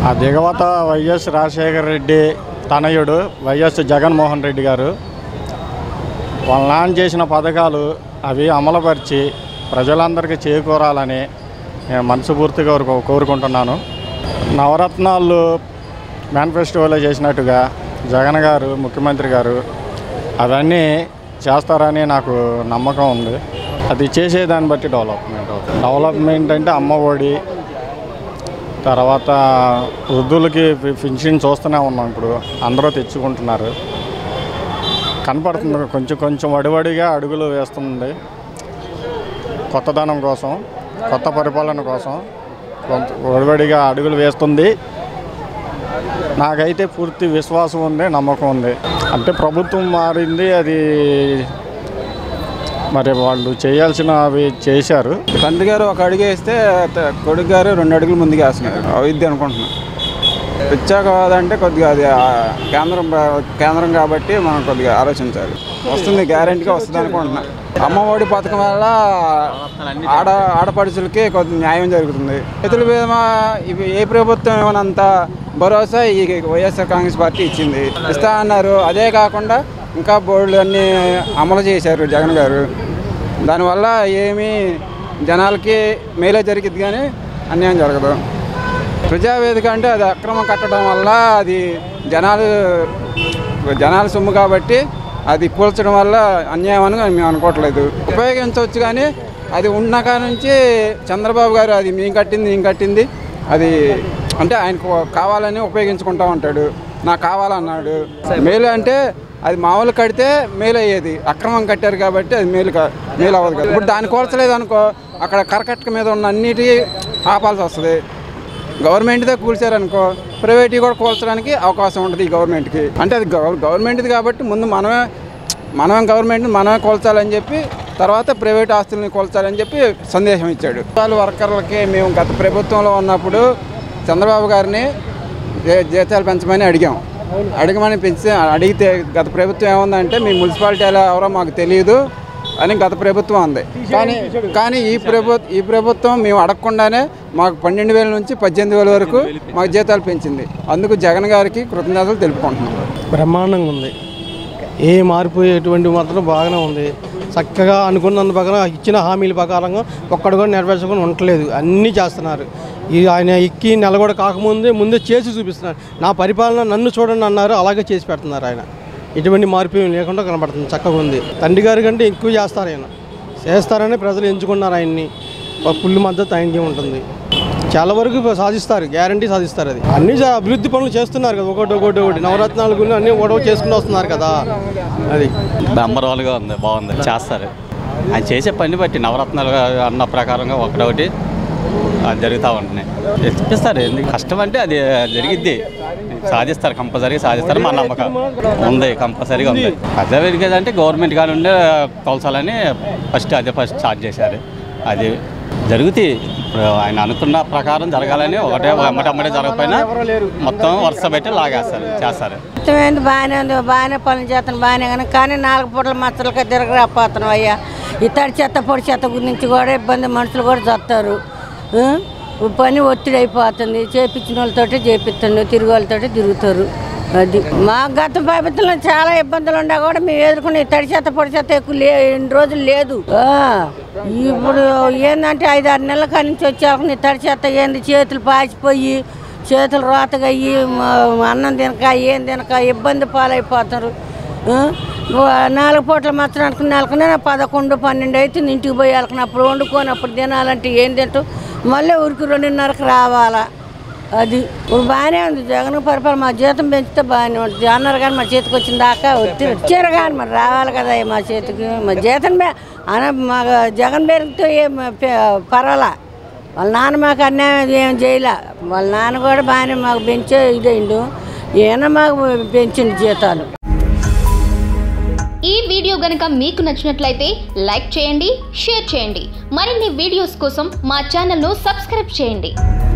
ఆ దిగవత వైఎస్ రాజశేఖర రెడ్డి తనయుడు వైఎస్ జగన్మోహన్ రెడ్డి గారు వాళ్ళ నాన్న చేసిన పథకాలు అవి అమలుపరిచి ప్రజలందరికీ చేకూరాలని నేను మనస్ఫూర్తిగా కోరు- కోరుకుంటున్నాను నవరత్నాలు మేనిఫెస్టోలో చేసినట్టుగా జగన్ గారు ముఖ్యమంత్రి గారు అవన్నీ చేస్తారని నాకు నమ్మకం ఉంది అది చేసేదాన్ని బట్టి డెవలప్మెంట్ అవుతుంది డెవలప్మెంట్ అంటే అమ్మ ఒడి తర్వాత వృద్ధులకి ఫి- పెన్షన్ చూస్తూనే ఉన్నాం ఇప్పుడు అందరూ తెచ్చుకుంటున్నారు కనపడుతుంది కొంచెం కొంచెం వడివడిగా అడుగులు వేస్తుంది కొత్తదనం కోసం కొత్త పరిపాలన కోసం కొంత వడివడిగా అడుగులు వేస్తుంది నాకైతే పూర్తి విశ్వాసం ఉంది నమ్మకం ఉంది అంటే ప్రభుత్వం మారింది అది మరి వాళ్ళు చేయాల్సినవి చేశారు తండ్రి గారు ఒక అడుగు వేస్తే త- కొడుకు గారు రెండు అడుగులు ముందుకు వేస్తున్నారు అవిద్య అనుకుంటున్నాను ప్రత్యేకవాద అంటే కొద్దిగా అది ఆ, కేంద్రం బ- కేంద్రం కాబట్టి మనం కొద్దిగా ఆలోచించాలి వస్తుంది గ్యారంటీగా వస్తుంది అనుకుంటున్నా అమ్మఒడి పథకం వల్ల ఆడ ఆడపడుచులకి కొద్ది న్యాయం జరుగుతుంది రైతుల బీమా ఇవి ఏ ప్రభుత్వం ఇవ్వనంత భరోసా ఈ వైఎస్ఆర్ కాంగ్రెస్ పార్టీ ఇచ్చింది ఇస్తా అన్నారు అదే కాకుండా ఇంకా బోర్డులు అన్నీ అమలు చేశారు జగన్ గారు దానివల్ల ఏమీ జనాలకి మేలే జరిగింది కానీ అన్యాయం జరగదు ప్రజావేదిక అంటే అది అక్రమం కట్టడం వల్ల అది జనాలు జనాల సొమ్ము కాబట్టి అది కూల్చడం వల్ల అన్యాయం అని మేము అనుకోవట్లేదు ఉపయోగించవచ్చు కానీ అది ఉన్నకా నుంచి చంద్రబాబు గారు అది మేము కట్టింది మేము కట్టింది అది అంటే ఆయనకు కావాలని ఉపయోగించుకుంటా ఉంటాడు నాకు కావాలన్నాడు మేలు అంటే అది మామూలు కడితే మేలు అయ్యేది అక్రమం కట్టారు కాబట్టి అది మేలు కా- మేలు అవ్వదు కదా ఇప్పుడు దాన్ని కోల్చలేదు అనుకో అక్కడ కరకట్ట మీద ఉన్న అన్నిటి ఆపాల్సి వస్తుంది గవర్నమెంట్దే కూల్చారనుకో ప్రైవేట్ కూడా కూల్చడానికి అవకాశం ఉంటుంది ఈ గవర్నమెంట్కి అంటే అది గవ- గవర్నమెంట్ది కాబట్టి ముందు మనమే మనమే గవర్నమెంట్ మనమే కూల్చాలని చెప్పి తర్వాత ప్రైవేట్ ఆస్తుల్ని కూల్చాలని చెప్పి సందేశం ఇచ్చాడు వాళ్ళు వర్కర్లకి మేము గత ప్రభుత్వంలో ఉన్నప్పుడు చంద్రబాబు గారిని జీ- జీతాలు పెంచమని అడిగాం అడగమని పెంచి అడిగితే గత ప్రభుత్వం ఏముందంటే మీ మున్సిపాలిటీలో ఎవరో మాకు తెలియదు అని గత ప్రభుత్వం ఉంది కానీ కానీ ఈ ప్రభు ఈ ప్రభుత్వం మేము అడగకుండానే మాకు పన్నెండు వేల నుంచి పద్దెనిమిది వేల వరకు మాకు జీతాలు పెంచింది అందుకు జగన్ గారికి కృతజ్ఞతలు తెలుపుకుంటున్నాం బ్రహ్మాండంగా ఉంది ఏ మార్పు ఎటువంటి మాత్రం బాగానే ఉంది చక్కగా అనుకున్నంత ప్రకారం ఇచ్చిన హామీల ప్రకారంగా ఒక్కడు కూడా నెరవేర్చుకొని ఉండట్లేదు అన్నీ చేస్తున్నారు ఈ ఆయన ఎక్కి నెల కూడా కాకముందే ముందే చేసి చూపిస్తున్నారు నా పరిపాలన నన్ను చూడండి అన్నారు అలాగే చేసి పెడుతున్నారు ఆయన ఎటువంటి మార్పు ఏమీ లేకుండా కనబడుతుంది చక్కగా ఉంది తండ్రి గారి కంటే ఎక్కువ చేస్తారు ఆయన చేస్తారని ప్రజలు ఎంచుకున్నారు ఆయన్ని ఒక ఫుల్ మద్దతు ఆయనకి ఉంటుంది చాలా వరకు సాధిస్తారు గ్యారంటీ సాధిస్తారు అది అన్ని జా- అభివృద్ధి పనులు చేస్తున్నారు కదా ఒకటి ఒకటి ఒకటి నవరత్నాలు గురించి అన్ని ఒకటి చేసుకుంటూ వస్తున్నారు కదా అది నంబర్వాల్గా ఉంది బాగుంది చేస్తారు ఆయన చేసే పని బట్టి నవరత్నాలు అన్న ప్రకారంగా ఒకటొకటి అది జరుగుతూ ఉంటున్నాయి ఇప్పిస్తారు ఎందుకు కష్టం అంటే అది జరిగిద్ది సాధిస్తారు కంపల్సరీగా సాధిస్తారు మా నమ్మకం ఉంది కంపల్సరీగా ఉంది అదే అంటే గవర్నమెంట్ కానీ ఉండే కొలసాలని ఫస్ట్ అదే ఫస్ట్ స్టార్ట్ చేశారు అది జరుగుతాయి ఇప్పుడు ఆయన అనుకున్న ప్రకారం జరగాలని ఒకటే అమ్మటమ్మటే జరగకపోయినా మొత్తం వరుస పెట్టి లాగేస్తారు చేస్తారు అర్థమైంది బాగానే ఉంది బాగానే పనులు చేస్తాను బాగానే కానీ కానీ నాలుగు పూటల మచ్చలకి తిరగరాపోతున్నాం అయ్యా ఈ తడి చెత్త పొడి చెత్త గురించి కూడా ఇబ్బంది మనుషులు కూడా చస్తారు ఆ? పని ఒత్తిడి అయిపోతుంది చేపించిన వాళ్ళతోటి చేపిస్తుండే తిరుగు వాళ్ళతోటి తిరుగుతారు అది మా గత ప్రభుత్వంలో చాలా ఇబ్బందులు ఉన్నా కూడా మేము ఎదుర్కొనే తడి చెత్త పొడి చెత్త ఎక్కువ లే ఎన్ని రోజులు లేదు ఆ, ఇప్పుడు ఏంటంటే ఐదు ఆరు నెలల కాడి నుంచి వచ్చాక నీ తడి చెత్త ఏంది చేతులు పాచిపోయి చేతులు రోతగా అయ్యి మ- అన్నం తినక ఏం తినక ఇబ్బంది పాలైపోతారు ఆ? వా- నాలుగు పూటలు మచ్చలు అనుకుని నెలకునే పదకొండు పన్నెండు అవుతుంది ఇంటికి పోయి వెళ్ళకున్నప్పుడు వండుకొని అప్పుడు తినాలంటే ఏం తింటాం మళ్ళీ ఊరికి రెండున్నరకు రావాలా అది ఇప్పుడు బాగానే ఉంది జగన్ పరిపాలన మా జీతం పెంచితే బాగానే ఉంటుంది అన్నారు కానీ మా చేతికి వచ్చిన దాకా వచ్చి వచ్చారు కానీ మరి రావాలి కదా మా చేతికి మా జీతం పె- అన మా జగన్ పెరిగితే ఏం పె- పర్వాలా వాళ్ళ నాన్న మాకు అన్యాయం ఏం చేయలే వాళ్ళ నాన్న కూడా బాగానే మాకు పెంచే ఇదైండు ఈయన మాకు పెంచిండు జీతాలు ఈ వీడియో గనుక మీకు నచ్చినట్లయితే లైక్ చేయండి షేర్ చేయండి మరిన్ని వీడియోస్ కోసం మా ఛానల్ను సబ్స్క్రైబ్ చేయండి